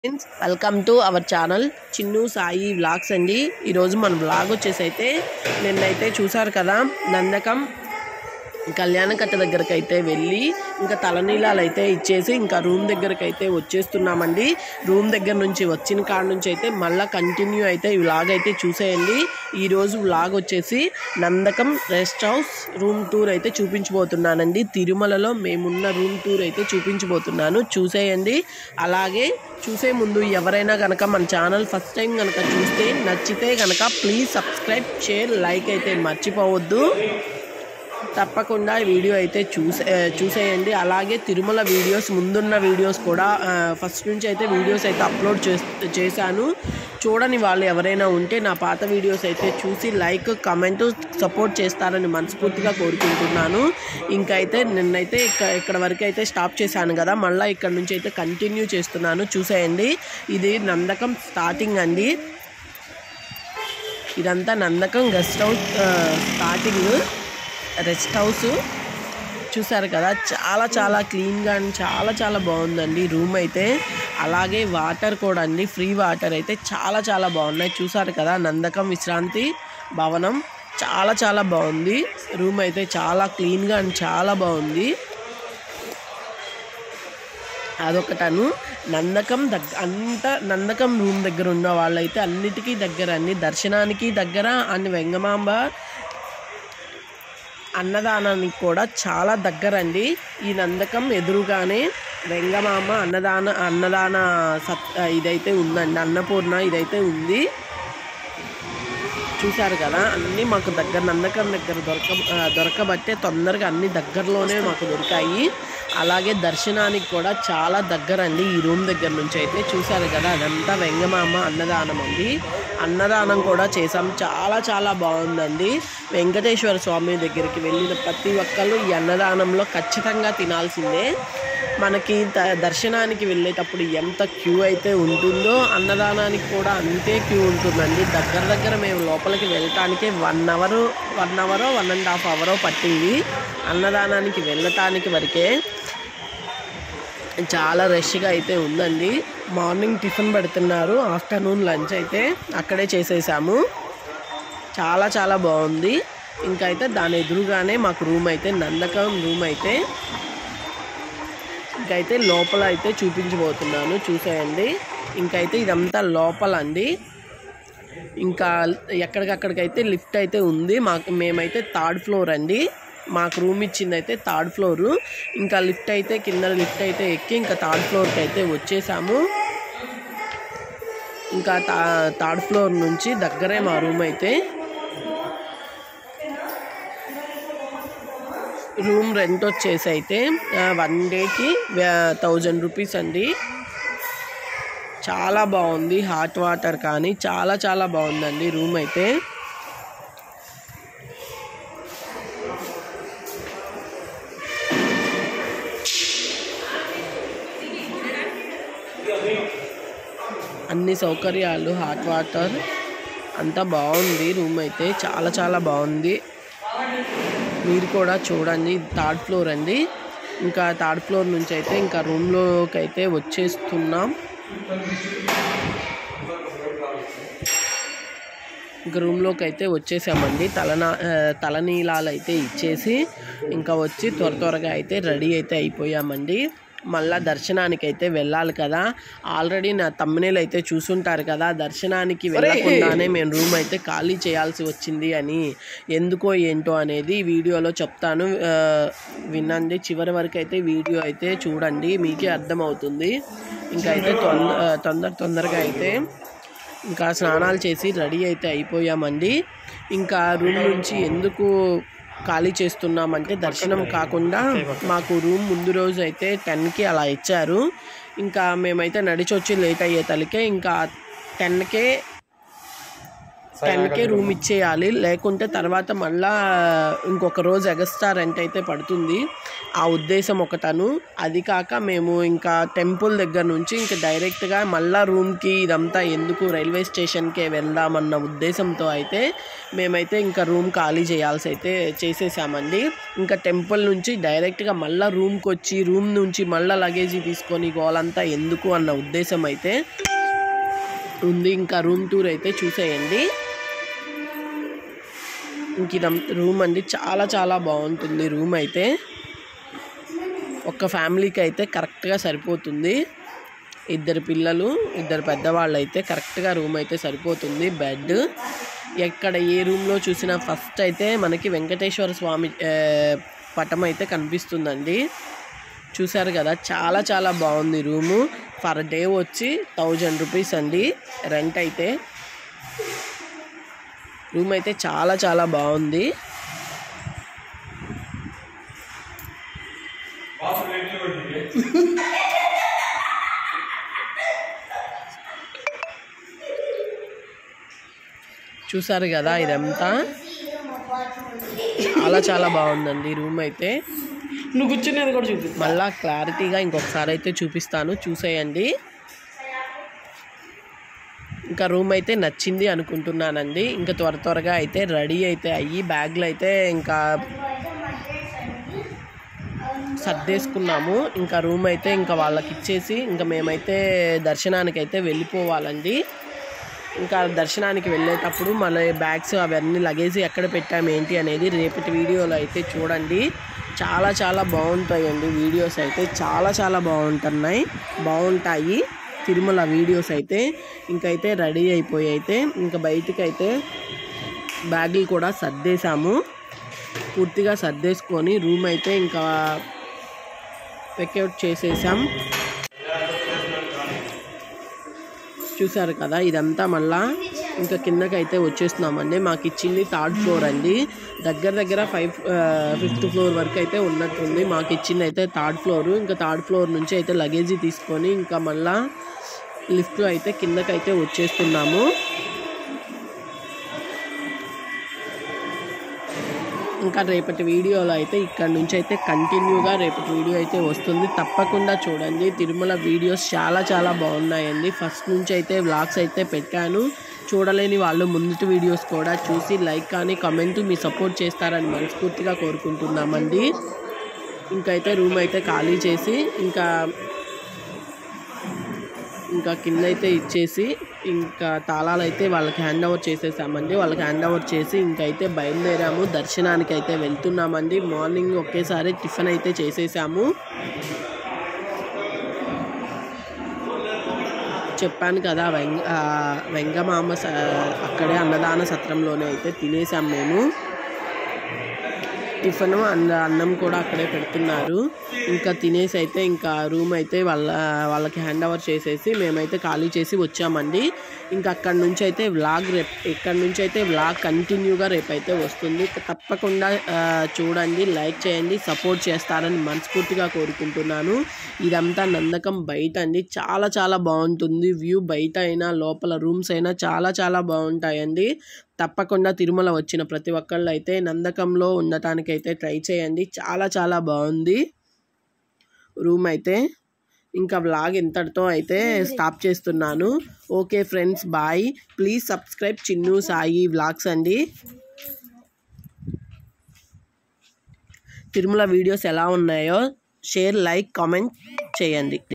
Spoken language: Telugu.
friends welcome to our channel Chinnu Sai vlogs అండి ఈరోజు మన వ్లాగ్ వచ్చేసి అయితే నిన్నైతే చూసారు కదా నందకం కళ్యాణకట్ట దగ్గరకు అయితే వెళ్ళి ఇంకా తలనీలాలు అయితే ఇచ్చేసి ఇంకా రూమ్ దగ్గరకు అయితే వచ్చేస్తున్నామండి రూమ్ దగ్గర నుంచి వచ్చిన కాడ నుంచి అయితే మళ్ళీ కంటిన్యూ అయితే ఈ వ్లాగ్ అయితే చూసేయండి ఈరోజు వ్లాగ్ వచ్చేసి Nandakam rest house room tour అయితే చూపించబోతున్నానండి తిరుమలలో మేమున్న రూమ్ టూర్ అయితే చూపించబోతున్నాను చూసేయండి అలాగే చూసే ముందు ఎవరైనా కనుక మన ఛానల్ ఫస్ట్ టైం కనుక చూస్తే నచ్చితే కనుక ప్లీజ్ సబ్స్క్రైబ్ షేర్ లైక్ అయితే మర్చిపోవద్దు తప్పకుండా ఈ వీడియో అయితే చూసే ఆ, చూసేయండి అలాగే తిరుమల వీడియోస్ ముందున్న వీడియోస్ కూడా ఆ, ఫస్ట్ నుంచి అయితే వీడియోస్ అయితే అప్లోడ్ చేస్ చేశాను చూడని వాళ్ళు ఎవరైనా ఉంటే నా పాత వీడియోస్ అయితే చూసి లైక్ కమెంట్ సపోర్ట్ చేస్తారని మనస్ఫూర్తిగా కోరుకుంటున్నాను ఇంకా అయితే నిన్నైతే ఇక్కడ ఇక్కడ వరకు అయితే స్టాప్ చేశాను కదా మళ్ళీ ఇక్కడ నుంచి అయితే కంటిన్యూ చేస్తున్నాను చూసేయండి ఇది నందకం స్టార్టింగ్ అండి ఇదంతా నందకం గెస్ట్ హౌస్ ఆ, స్టార్టింగ్ రెస్ట్ హౌస్ చూసారు కదా చాలా చాలా క్లీన్గా అండ్ చాలా చాలా బాగుందండి రూమ్ అయితే అలాగే వాటర్ కూడా అండి ఫ్రీ వాటర్ అయితే చాలా చాలా బాగున్నాయి చూసారు కదా నందకం విశ్రాంతి భవనం చాలా చాలా బాగుంది రూమ్ అయితే చాలా క్లీన్గా అండ్ చాలా బాగుంది అదొకటను నందకం దగ్గ అంత నందకం రూమ్ దగ్గర ఉన్న వాళ్ళైతే అన్నిటికీ దగ్గర అన్ని దర్శనానికి దగ్గర అన్ని వెంగమాంబ అన్నదానానికి కూడా చాలా దగ్గరండి ఈ నందకం ఎదురుగానే వెంగమామ అన్నదాన అన్నదాన సత్ ఇదైతే ఉందండి అన్నపూర్ణ ఇదైతే ఉంది చూశారు కదా అన్నీ మాకు దగ్గర నందకం దగ్గర దొరక ఆ, దొరకబట్టే తొందరగా అన్ని దగ్గరలోనే మాకు దొరికాయి అలాగే దర్శనానికి కూడా చాలా దగ్గర అండి ఈ రూమ్ దగ్గర నుంచి అయితే చూశారు కదా అదంతా వెంగమామ అన్నదానం అండి అన్నదానం కూడా చేసాం చాలా చాలా బాగుందండి వెంకటేశ్వర స్వామి దగ్గరికి వెళ్ళిన ప్రతి ఒక్కళ్ళు ఈ అన్నదానంలో ఖచ్చితంగా తినాల్సిందే మనకి ద- దర్శనానికి వెళ్ళేటప్పుడు ఎంత క్యూ అయితే ఉంటుందో అన్నదానానికి కూడా అంతే క్యూ ఉంటుందండి దగ్గర దగ్గర మేము లోపలికి వెళ్ళటానికి వన్ అవర్ వన్ అవరో వన్ అండ్ హాఫ్ అవరో పట్టింది అన్నదానానికి వెళ్ళటానికి వరకే చాలా రష్గా అయితే ఉందండి మార్నింగ్ టిఫిన్ పెడుతున్నారు ఆఫ్టర్నూన్ లంచ్ అయితే అక్కడే చేసేసాము చాలా చాలా బాగుంది ఇంకా అయితే దాని ఎదురుగానే మాకు రూమ్ అయితే నందకం రూమ్ అయితే ఇంకైతే లోపల అయితే చూపించబోతున్నాను చూసేయండి ఇంకైతే ఇదంతా లోపల అండి ఇంకా ఎక్కడికక్కడికైతే లిఫ్ట్ అయితే ఉంది మాకు మేమైతే థర్డ్ ఫ్లోర్ అండి మాకు రూమ్ ఇచ్చింది అయితే థర్డ్ ఫ్లోరు ఇంకా లిఫ్ట్ అయితే కింద లిఫ్ట్ అయితే ఎక్కి ఇంకా థర్డ్ ఫ్లోర్కి అయితే వచ్చేసాము ఇంకా థా థర్డ్ ఫ్లోర్ నుంచి దగ్గరే మా రూమ్ అయితే రూమ్ రెంట్ వచ్చేసి అయితే వన్ డేకి థౌజండ్ రూపీస్ అండి చాలా బాగుంది హాట్ వాటర్ కానీ చాలా చాలా బాగుందండి రూమ్ అయితే అన్ని సౌకర్యాలు హాట్ వాటర్ అంతా బాగుంది రూమ్ అయితే చాలా చాలా బాగుంది మీరు కూడా చూడండి థర్డ్ ఫ్లోర్ అండి ఇంకా థర్డ్ ఫ్లోర్ నుంచి అయితే ఇంకా రూమ్లోకి అయితే వచ్చేస్తున్నాం ఇంకా రూమ్లోకి అయితే వచ్చేసామండి తలనా ఆ, తలనీలాలు అయితే ఇచ్చేసి ఇంకా వచ్చి త్వర త్వరగా అయితే రెడీ అయితే అయిపోయామండి మళ్ళా దర్శనానికి అయితే వెళ్ళాలి కదా ఆల్రెడీ నా తమ్మునేలు అయితే చూసుంటారు కదా దర్శనానికి వెళ్ళకుండానే మేము రూమ్ అయితే ఖాళీ చేయాల్సి వచ్చింది అని ఎందుకో ఏంటో అనేది ఈ వీడియోలో చెప్తాను ఆ, వినండి చివరి వరకు అయితే వీడియో అయితే చూడండి మీకే అర్థమవుతుంది ఇంకా అయితే తొందర తొందర తొందరగా అయితే ఇంకా స్నానాలు చేసి రెడీ అయితే అయిపోయామండి ఇంకా రూమ్ నుంచి ఎందుకు ఖాళీ చేస్తున్నామంటే దర్శనం కాకుండా మాకు రూమ్ ముందు రోజు అయితే టెన్కి అలా ఇచ్చారు ఇంకా మేమైతే నడిచి వచ్చి లేట్ అయ్యే తలకే ఇంకా టెన్కే టెన్కే రూమ్ ఇచ్చేయాలి లేకుంటే తర్వాత మళ్ళా ఇంకొక రోజు ఎగస్ట్రా రెంట్ అయితే పడుతుంది ఆ ఉద్దేశం ఒకటను అది కాక మేము ఇంకా టెంపుల్ దగ్గర నుంచి ఇంకా డైరెక్ట్గా మళ్ళా రూమ్కి ఇదంతా ఎందుకు రైల్వే స్టేషన్కే వెళ్దామన్న ఉద్దేశంతో అయితే మేమైతే ఇంకా రూమ్ ఖాళీ చేయాల్సి అయితే చేసేసామండి ఇంకా టెంపుల్ నుంచి డైరెక్ట్గా మళ్ళా రూమ్కి వచ్చి రూమ్ నుంచి మళ్ళా లగేజీ తీసుకొని గోలంతా ఎందుకు అన్న ఉద్దేశం అయితే ఉంది ఇంకా రూమ్ టూర్ అయితే చూసేయండి ఇంక ఇదం రూమ్ అండి చాలా చాలా బాగుంటుంది రూమ్ అయితే ఒక్క ఫ్యామిలీకి అయితే కరెక్ట్గా సరిపోతుంది ఇద్దరు పిల్లలు ఇద్దరు పెద్దవాళ్ళు అయితే కరెక్ట్గా రూమ్ అయితే సరిపోతుంది బెడ్ ఎక్కడ ఏ రూమ్లో చూసినా ఫస్ట్ అయితే మనకి వెంకటేశ్వర స్వామి ఆ, పటం అయితే కనిపిస్తుందండి చూసారు కదా చాలా చాలా బాగుంది రూము పర్ డే వచ్చి థౌజండ్ రూపీస్ అండి రెంట్ అయితే రూమ్ అయితే చాలా చాలా బాగుంది చూసారు కదా ఇదంతా చాలా చాలా బాగుందండి రూమ్ అయితే నువ్వు కూర్చునేది కూడా చూపి మళ్ళా క్లారిటీగా ఇంకొకసారి అయితే చూపిస్తాను చూసేయండి ఇంకా రూమ్ అయితే నచ్చింది అనుకుంటున్నానండి ఇంకా త్వర త్వరగా అయితే రెడీ అయితే అయ్యి బ్యాగ్లు అయితే ఇంకా సర్దేసుకున్నాము ఇంకా రూమ్ అయితే ఇంకా వాళ్ళకి ఇచ్చేసి ఇంకా మేమైతే దర్శనానికి అయితే వెళ్ళిపోవాలండి ఇంకా దర్శనానికి వెళ్ళేటప్పుడు మళ్ళీ బ్యాగ్స్ అవన్నీ లగేజ్ ఎక్కడ పెట్టాము ఏంటి అనేది రేపటి వీడియోలో అయితే చూడండి చాలా చాలా బాగుంటాయండి వీడియోస్ అయితే చాలా చాలా బాగుంటున్నాయి బాగుంటాయి తిరుమల వీడియోస్ అయితే ఇంకైతే రెడీ అయిపోయి అయితే ఇంకా బయటికి అయితే బ్యాగులు కూడా సర్దేశాము పూర్తిగా సర్దేసుకొని రూమ్ అయితే ఇంకా వెకౌట్ చేసేసాం చూసారు కదా ఇదంతా మళ్ళా ఇంకా కిందకైతే వచ్చేస్తున్నామండి మాకు ఇచ్చింది థర్డ్ ఫ్లోర్ అండి దగ్గర దగ్గర ఫైవ్ ఫిఫ్త్ ఫ్లోర్ వరకు అయితే ఉన్నట్టుంది మాకు ఇచ్చింది అయితే థర్డ్ ఫ్లోర్ ఇంకా థర్డ్ ఫ్లోర్ నుంచి అయితే లగేజీ తీసుకొని ఇంకా మళ్ళా లిఫ్ట్లో అయితే కిందకైతే వచ్చేస్తున్నాము ఇంకా రేపటి వీడియోలో అయితే ఇక్కడ నుంచి అయితే కంటిన్యూగా రేపటి వీడియో అయితే వస్తుంది తప్పకుండా చూడండి తిరుమల వీడియోస్ చాలా చాలా బాగున్నాయండి ఫస్ట్ నుంచి అయితే వ్లాగ్స్ అయితే పెట్టాను చూడలేని వాళ్ళు ముందుటి వీడియోస్ కూడా చూసి లైక్ కానీ కమెంట్ మీ సపోర్ట్ చేస్తారని మనస్ఫూర్తిగా కోరుకుంటున్నామండి ఇంకైతే రూమ్ అయితే ఖాళీ చేసి ఇంకా ఇంకా కింద అయితే ఇచ్చేసి ఇంకా తాళాలు అయితే వాళ్ళకి హ్యాండ్ ఓవర్ చేసేసామండి వాళ్ళకి హ్యాండ్ ఓవర్ చేసి ఇంకైతే బయలుదేరాము దర్శనానికి అయితే వెళ్తున్నామండి మార్నింగ్ ఒకేసారి టిఫిన్ అయితే చేసేసాము చెప్పాను కదా వెంగ ఆ, వెంగమామ స- అక్కడే అన్నదాన సత్రంలోనే అయితే తినేసాం మేము టిఫిన్ అన్న అన్నం కూడా అక్కడే పెడుతున్నారు ఇంకా తినేసి అయితే ఇంకా రూమ్ అయితే వాళ్ళ వాళ్ళకి హ్యాండ్ ఓవర్ చేసేసి మేమైతే ఖాళీ చేసి వచ్చామండి ఇంకా అక్కడ నుంచి అయితే వ్లాగ్ రేపు ఇక్కడ నుంచి అయితే వ్లాగ్ కంటిన్యూగా రేపైతే వస్తుంది తప్పకుండా ఆ, చూడండి లైక్ చేయండి సపోర్ట్ చేస్తారని మనస్ఫూర్తిగా కోరుకుంటున్నాను ఇదంతా నందకం బయట అండి చాలా చాలా బాగుంటుంది వ్యూ బయట అయినా లోపల రూమ్స్ అయినా చాలా చాలా బాగుంటాయండి తప్పకుండా తిరుమల వచ్చిన ప్రతి ఒక్కళ్ళు అయితే నందకంలో ఉండటానికైతే ట్రై చేయండి చాలా చాలా బాగుంది రూమ్ అయితే ఇంకా వ్లాగ్ ఇంతటితో అయితే స్టాప్ చేస్తున్నాను okay friends bye please subscribe Chinnu Sai vlogs అండి తిరుమల వీడియోస్ ఎలా ఉన్నాయో షేర్ లైక్ కామెంట్ చేయండి